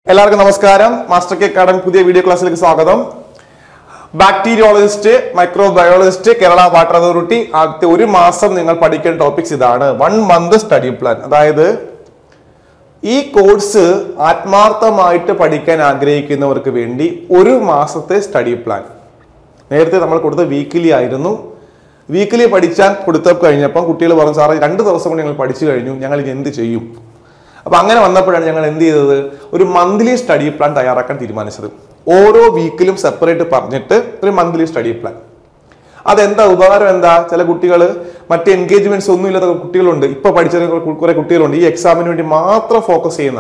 എല്ലാവർക്കും നമസ്കാരം master K academy പുതിയ വീഡിയോ ക്ലാസ്സിലേക്ക് സ്വാഗതം bacteriologist microbiologist Kerala water authority ആദ്യത്തെ ഒരു മാസം നിങ്ങൾ പഠിക്കേണ്ട ടോപ്പിക്സ് ഇതാണ് വൺ മന്ത് സ്റ്റഡി പ്ലാൻ അതായത് ഈ കോഴ്സ് ആത്മാർത്ഥമായിട്ട് പഠിക്കാൻ ആഗ്രഹിക്കുന്നവർക്ക് വേണ്ടി ഒരു മാസത്തെ സ്റ്റഡി പ്ലാൻ നേരത്തെ നമ്മൾ കൊടുത്ത വീക്കിലി ആയിരുന്നു വീക്കിലി പഠിച്ചാൽ കൊടുത്ത കഴിഞ്ഞപ്പം കുട്ടികൾ പറഞ്ഞു സാറേ രണ്ട് ദിവസം കൊണ്ട് ഞങ്ങൾ പഠിച്ചു കഴിഞ്ഞു ഞങ്ങൾ ഇനി എന്ത് ചെയ്യും അപ്പൊ അങ്ങനെ വന്നപ്പോഴാണ് ഞങ്ങൾ എന്ത് ചെയ്തത് ഒരു മന്ത്ലി സ്റ്റഡി പ്ലാൻ തയ്യാറാക്കാൻ തീരുമാനിച്ചത് ഓരോ വീക്കിലും സെപ്പറേറ്റ് പറഞ്ഞിട്ട് ഒരു മന്ത്ലി സ്റ്റഡി പ്ലാൻ അതെന്താ ഉപകാരം എന്താ ചില കുട്ടികൾ മറ്റ് എൻഗേജ്മെന്റ്സ് ഒന്നും ഇല്ലാത്ത കുട്ടികളുണ്ട് ഇപ്പൊ പഠിച്ച കുറെ കുട്ടികളുണ്ട് ഈ എക്സാമിന് വേണ്ടി മാത്രം ഫോക്കസ് ചെയ്യുന്ന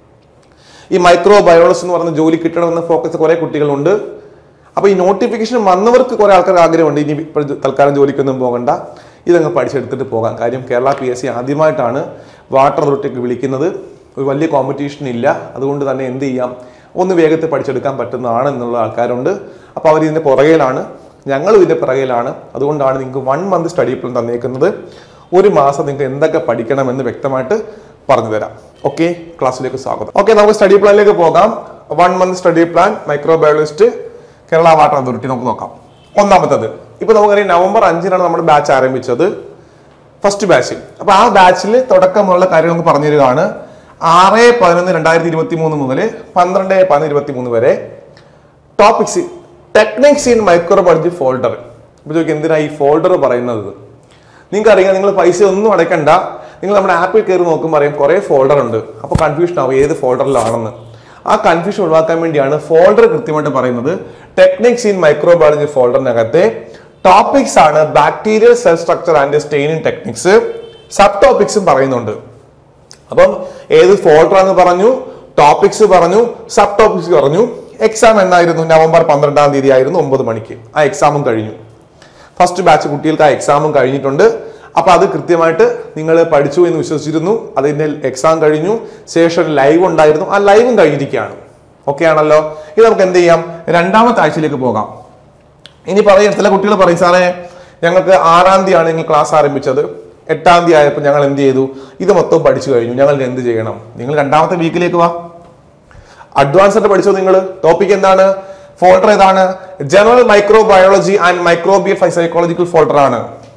ഈ മൈക്രോ ബയോളജി എന്ന് പറയുന്ന ജോലി കിട്ടണമെന്ന് ഫോക്കസ് കുറെ കുട്ടികളുണ്ട് അപ്പൊ ഈ നോട്ടിഫിക്കേഷൻ വന്നവർക്ക് കുറെ ആൾക്കാർക്ക് ആഗ്രഹമുണ്ട് ഇനി ഇപ്പോൾ തൽക്കാലം ജോലിക്കൊന്നും പോകണ്ട ഇതങ്ങ് പഠിച്ചെടുത്തിട്ട് പോകാം കാര്യം കേരള പി എസ് സി ആദ്യമായിട്ടാണ് വാട്ടർ അതോറിറ്റിക്ക് വിളിക്കുന്നത് ഒരു വലിയ കോമ്പറ്റീഷൻ ഇല്ല അതുകൊണ്ട് തന്നെ എന്ത് ചെയ്യാം ഒന്ന് വേഗത്തിൽ പഠിച്ചെടുക്കാൻ പറ്റുന്നതാണ് എന്നുള്ള ആൾക്കാരുണ്ട് അപ്പോൾ അവർ ഇതിന്റെ പുറകിലാണ് ഞങ്ങളും ഇതിന്റെ പിറകിലാണ് അതുകൊണ്ടാണ് നിങ്ങൾക്ക് വൺ മന്ത് സ്റ്റഡി പ്ലാൻ തന്നേക്കുന്നത് ഒരു മാസം നിങ്ങൾക്ക് എന്തൊക്കെ പഠിക്കണമെന്ന് വ്യക്തമായിട്ട് പറഞ്ഞു തരാം ഓക്കെ ക്ലാസ്സിലേക്ക് സ്വാഗതം ഓക്കെ നമുക്ക് സ്റ്റഡി പ്ലാനിലേക്ക് പോകാം one month study plan microbiologist Kerala water authority നമുക്ക് നോക്കാം ഒന്നാമത്തത് ഇപ്പൊ നമുക്കറിയാം നവംബർ അഞ്ചിനാണ് നമ്മുടെ ബാച്ച് ആരംഭിച്ചത് ഫസ്റ്റ് ബാച്ച് അപ്പൊ ആ ബാച്ചിൽ തുടക്കമുള്ള കാര്യം നമുക്ക് പറഞ്ഞു തരികയാണ് ആറ് പതിനൊന്ന് രണ്ടായിരത്തി ഇരുപത്തി മൂന്ന് മുതൽ പന്ത്രണ്ട് പതിനൊന്ന് ഇരുപത്തി മൂന്ന് വരെ topics techniques in microbiology folder ഇപ്പൊ ചോദിക്കും എന്തിനാ ഈ ഫോൾഡർ പറയുന്നത് നിങ്ങൾക്ക് അറിയാം നിങ്ങൾ പൈസ ഒന്നും അടയ്ക്കണ്ട നിങ്ങൾ നമ്മുടെ ആപ്പിൽ കയറി നോക്കുമ്പോൾ അറിയാം കുറേ ഫോൾഡർ ഉണ്ട് അപ്പോൾ കൺഫ്യൂഷൻ ആവും ഏത് ഫോൾഡറിലാണെന്ന് ആ കൺഫ്യൂഷൻ ഒഴിവാക്കാൻ വേണ്ടിയാണ് ഫോൾഡർ കൃത്യമായിട്ട് പറയുന്നത് ടെക്നിക്സ് ഇൻ മൈക്രോബയോളജി ഫോൾഡറിനകത്തെ ടോപ്പിക്സ് ആണ് bacterial cell structure and staining techniques sub ടോപ്പിക്സും പറയുന്നുണ്ട് അപ്പം ഏത് ഫോൾഡർ എന്ന് പറഞ്ഞു ടോപ്പിക്സ് പറഞ്ഞു സബ് ടോപ്പിക്സ് പറഞ്ഞു എക്സാം എന്നായിരുന്നു നവംബർ പന്ത്രണ്ടാം തീയതി ആയിരുന്നു ഒമ്പത് മണിക്ക് ആ എക്സാമും കഴിഞ്ഞു ഫസ്റ്റ് ബാച്ച് കുട്ടികൾക്ക് ആ എക്സാമും കഴിഞ്ഞിട്ടുണ്ട് അപ്പൊ അത് കൃത്യമായിട്ട് നിങ്ങൾ പഠിച്ചു എന്ന് വിശ്വസിച്ചിരുന്നു അതിന്റെ എക്സാം കഴിഞ്ഞു ശേഷം ലൈവ് ഉണ്ടായിരുന്നു ആ ലൈവും കഴിഞ്ഞിരിക്കുകയാണ് ഓക്കെ ആണല്ലോ ഇത് നമുക്ക് എന്ത് ചെയ്യാം രണ്ടാമത്തെ ആഴ്ചയിലേക്ക് പോകാം ഇനി പറയും ചില കുട്ടികൾ പറയും സാറേ ഞങ്ങൾക്ക് ആറാം തീയതിയാണ് നിങ്ങൾ ക്ലാസ് ആരംഭിച്ചത് എട്ടാം തീയതി ആയപ്പോൾ ഞങ്ങൾ എന്ത് ചെയ്തു ഇത് മൊത്തം പഠിച്ചു കഴിഞ്ഞു ഞങ്ങൾ ഇനി എന്ത് ചെയ്യണം നിങ്ങൾ രണ്ടാമത്തെ വീക്കിലേക്ക് വാ അഡ്വാൻസ് ആയിട്ട് പഠിച്ചോ നിങ്ങൾ ടോപ്പിക് എന്താണ് ഫോൾഡർ ഏതാണ് general microbiology and microbial psychological folder ആണ്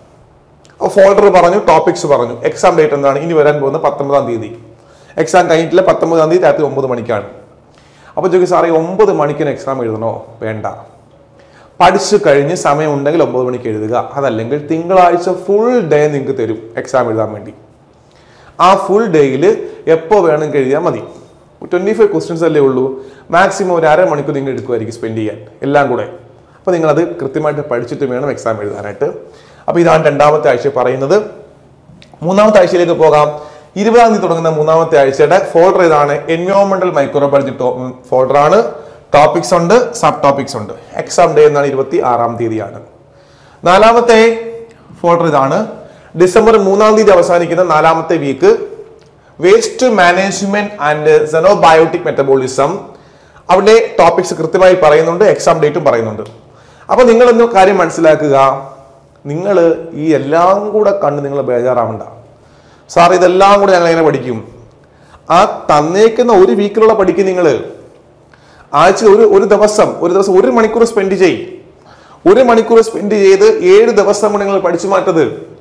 ഫോൾഡർ പറഞ്ഞു ടോപ്പിക്സ് പറഞ്ഞു എക്സാം ഡേറ്റ് എന്താണ് ഇനി വരാൻ പോകുന്ന പത്തൊമ്പതാം തീയതി എക്സാം കഴിഞ്ഞിട്ടില്ല പത്തൊമ്പതാം തീയതി രാത്രി ഒമ്പത് മണിക്കാണ് അപ്പോൾ ചോദിക്കും സാറേ ഒമ്പത് മണിക്കിന് എക്സാം എഴുതണോ വേണ്ട പഠിച്ചു കഴിഞ്ഞ് സമയം ഉണ്ടെങ്കിൽ ഒമ്പത് മണിക്ക് എഴുതുക അതല്ലെങ്കിൽ തിങ്കളാഴ്ച ഫുൾ ഡേ നിങ്ങൾക്ക് തരും എക്സാം എഴുതാൻ വേണ്ടി ആ ഫുൾ ഡേയിൽ എപ്പോൾ വേണമെങ്കിൽ എഴുതിയാൽ മതി ട്വൻറ്റി ഫൈവ് ക്വസ്റ്റ്യൻസ് അല്ലേ ഉള്ളൂ മാക്സിമം ഒരു അരമണിക്കൂർ നിങ്ങൾ എടുക്കുമായിരിക്കും സ്പെൻഡ് ചെയ്യാൻ എല്ലാം കൂടെ അപ്പോൾ നിങ്ങളത് കൃത്യമായിട്ട് പഠിച്ചിട്ട് വേണം എക്സാം എഴുതാനായിട്ട് അപ്പോൾ ഇതാണ് രണ്ടാമത്തെ ആഴ്ച പറയുന്നത് മൂന്നാമത്തെ ആഴ്ചയിലേക്ക് പോകാം ഇരുപതാം തീയതി തുടങ്ങുന്ന മൂന്നാമത്തെ ആഴ്ചയുടെ ഫോൾഡർ ഇതാണ് എൻവയോൺമെന്റൽ മൈക്രോബയോളജി ഫോൾഡർ ആണ് ടോപ്പിക്സ് ഉണ്ട് സബ് ടോപ്പിക്സ് ഉണ്ട് എക്സാം ഡേ എന്നാണ് ഇരുപത്തി ആറാം തീയതിയാണ് നാലാമത്തെ ഫോൾഡർ ഇതാണ് ഡിസംബർ മൂന്നാം തീയതി അവസാനിക്കുന്ന നാലാമത്തെ week waste management and xenobiotic metabolism അവിടെ ടോപ്പിക്സ് കൃത്യമായി പറയുന്നുണ്ട് എക്സാം ഡേറ്റും പറയുന്നുണ്ട് അപ്പൊ നിങ്ങളൊന്ന് കാര്യം മനസ്സിലാക്കുക നിങ്ങൾ ഈ എല്ലാം കൂടെ കണ്ട് നിങ്ങൾ ബേജാറാവണ്ട സാർ ഇതെല്ലാം കൂടെ ഞങ്ങൾ എങ്ങനെ പഠിക്കും ആ തന്നേക്കുന്ന ഒരു വീക്കിലുള്ള പഠിക്കും നിങ്ങൾ ആഴ്ച ഒരു ഒരു ദിവസം ഒരു ദിവസം ഒരു മണിക്കൂർ സ്പെൻഡ് ചെയ് ഒരു മണിക്കൂർ സ്പെൻഡ് ചെയ്ത് ഏഴ് ദിവസം കൊണ്ട് നിങ്ങൾ പഠിച്ചു മാറ്റത്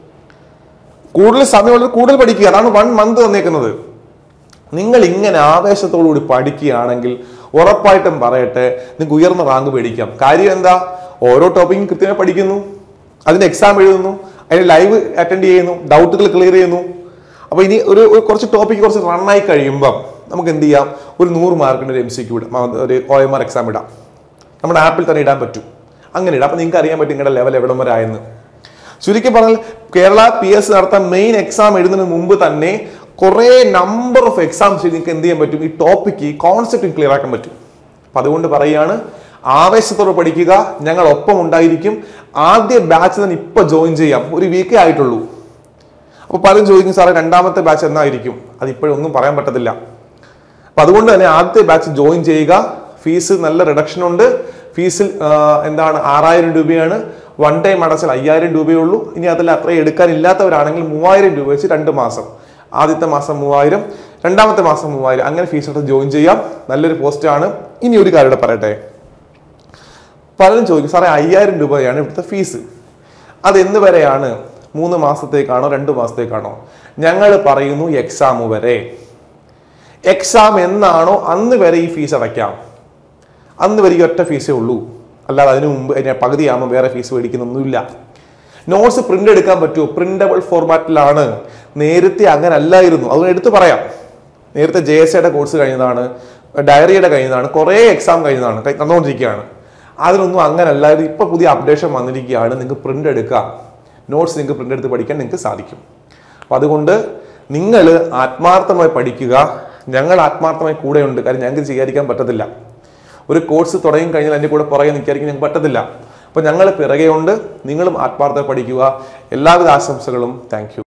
കൂടുതൽ സമയമുള്ളത് കൂടുതൽ പഠിക്കുക അതാണ് വൺ മന്ത് തന്നേക്കുന്നത് നിങ്ങൾ ഇങ്ങനെ ആവേശത്തോടുകൂടി പഠിക്കുകയാണെങ്കിൽ ഉറപ്പായിട്ടും പറയട്ടെ നിങ്ങൾക്ക് ഉയർന്ന റാങ്ക് മേടിക്കാം കാര്യം എന്താ ഓരോ ടോപ്പിക്കും കൃത്യമായി പഠിക്കുന്നു അതിന് എക്സാം എഴുതുന്നു അതിന് ലൈവ് അറ്റൻഡ് ചെയ്യുന്നു ഡൗട്ടുകൾ ക്ലിയർ ചെയ്യുന്നു അപ്പൊ ഇനി ഒരു ഒരു കുറച്ച് ടോപ്പിക്ക് കുറച്ച് റണ്ണായി കഴിയുമ്പം നമുക്ക് എന്ത് ചെയ്യാം ഒരു നൂറ് മാർക്കിന്റെ ഒരു എം സി ക്യൂ ഇടാം ഒരു ഒ എം ആർ എക്സാം ഇടാം നമ്മുടെ ആപ്പിൽ തന്നെ ഇടാൻ പറ്റും അങ്ങനെ ഇടാം അപ്പൊ നിങ്ങൾക്ക് അറിയാൻ പറ്റും നിങ്ങളുടെ ലെവൽ എവിടം വരെ ആയെന്ന് ചുരുക്കി പറഞ്ഞാൽ കേരള പി എസ് നടത്താൻ മെയിൻ എക്സാം എഴുതുന്നതിന് മുമ്പ് തന്നെ കുറേ നമ്പർ ഓഫ് എക്സാംസ് നിങ്ങൾക്ക് എന്ത് ചെയ്യാൻ പറ്റും ഈ ടോപ്പിക്ക് കോൺസെപ്റ്റ് ക്ലിയർ ആക്കാൻ പറ്റും അപ്പൊ അതുകൊണ്ട് പറയുകയാണ് ആവേശത്തോടെ പഠിക്കുക ഞങ്ങൾ ഒപ്പം ഉണ്ടായിരിക്കും ആദ്യ ബാച്ച് തന്നെ ഇപ്പൊ ജോയിൻ ചെയ്യാം ഒരു വീക്കേ ആയിട്ടുള്ളൂ അപ്പൊ പലരും ചോദിക്കും സാറേ രണ്ടാമത്തെ ബാച്ച് എന്നായിരിക്കും അത് ഇപ്പോഴൊന്നും പറയാൻ പറ്റത്തില്ല അപ്പൊ അതുകൊണ്ട് തന്നെ ആദ്യത്തെ ബാച്ച് ജോയിൻ ചെയ്യുക ഫീസ് നല്ല റിഡക്ഷൻ ഉണ്ട് ഫീസിൽ ആ, എന്താണ് ആറായിരം രൂപയാണ് വൺ ടൈം അടച്ചാൽ അയ്യായിരം രൂപയേ ഉള്ളൂ ഇനി അതിൽ അത്രയും എടുക്കാനില്ലാത്തവരാണെങ്കിൽ മൂവായിരം രൂപ വെച്ച് രണ്ട് മാസം ആദ്യത്തെ മാസം മൂവായിരം രണ്ടാമത്തെ മാസം മൂവായിരം അങ്ങനെ ഫീസ് എടുത്ത് ജോയിൻ ചെയ്യാം നല്ലൊരു പോസ്റ്റാണ് ഇനി ഒരു കാര്യം കൂടെ പറയട്ടെ പലരും ചോദിക്കും സാറേ അയ്യായിരം രൂപയാണ് ഇവിടുത്തെ ഫീസ് അത് എന്ന് വരെയാണ് മൂന്ന് മാസത്തേക്കാണോ രണ്ട് മാസത്തേക്കാണോ ഞങ്ങൾ പറയുന്നു എക്സാം വരെ എക്സാം എന്നാണോ അന്ന് വരെ ഈ ഫീസ് അടയ്ക്കാം അന്ന് വരെ ഈ ഒറ്റ ഫീസേ ഉള്ളൂ അല്ലാതെ അതിനു മുമ്പ് അതിനെ പകുതിയാകുമ്പോൾ വേറെ ഫീസ് മേടിക്കുന്നൊന്നുമില്ല നോട്ട്സ് പ്രിന്റ് എടുക്കാൻ പറ്റുമോ പ്രിന്റബിൾ ഫോർമാറ്റിലാണ് നേരത്തെ അങ്ങനെ അല്ലായിരുന്നു അതുകൊണ്ട് എടുത്തു പറയാം നേരത്തെ ജെ എസ് എയുടെ കോഴ്സ് കഴിഞ്ഞതാണ് ഡയറിയുടെ കഴിഞ്ഞതാണ് കുറേ എക്സാം കഴിഞ്ഞതാണ് കൈ- തന്നുകൊണ്ടിരിക്കുകയാണ് അതിനൊന്നും അങ്ങനെ അല്ലായിരുന്നു ഇപ്പൊ പുതിയ അപ്ഡേഷൻ വന്നിരിക്കുകയാണ് നിങ്ങൾക്ക് പ്രിന്റ് എടുക്കാം നോട്ട്സ് നിങ്ങൾക്ക് പ്രിന്റ് എടുത്ത് പഠിക്കാൻ നിങ്ങൾക്ക് സാധിക്കും അപ്പൊ അതുകൊണ്ട് നിങ്ങൾ ആത്മാർത്ഥമായി പഠിക്കുക ഞങ്ങൾ ആത്മാർത്ഥമായി കൂടെയുണ്ട് കാര്യം ഞങ്ങൾക്ക് ചെയ്യാതിരിക്കാൻ പറ്റത്തില്ല ഒരു കോഴ്സ് തുടങ്ങി കഴിഞ്ഞാൽ എൻ്റെ കൂടെ പുറകെ നിൽക്കാതിരിക്കാൻ ഞങ്ങൾക്ക് പറ്റത്തില്ല അപ്പൊ ഞങ്ങൾ പിറകെയുണ്ട് നിങ്ങളും ആത്മാർത്ഥമായി പഠിക്കുക എല്ലാവിധ ആശംസകളും താങ്ക്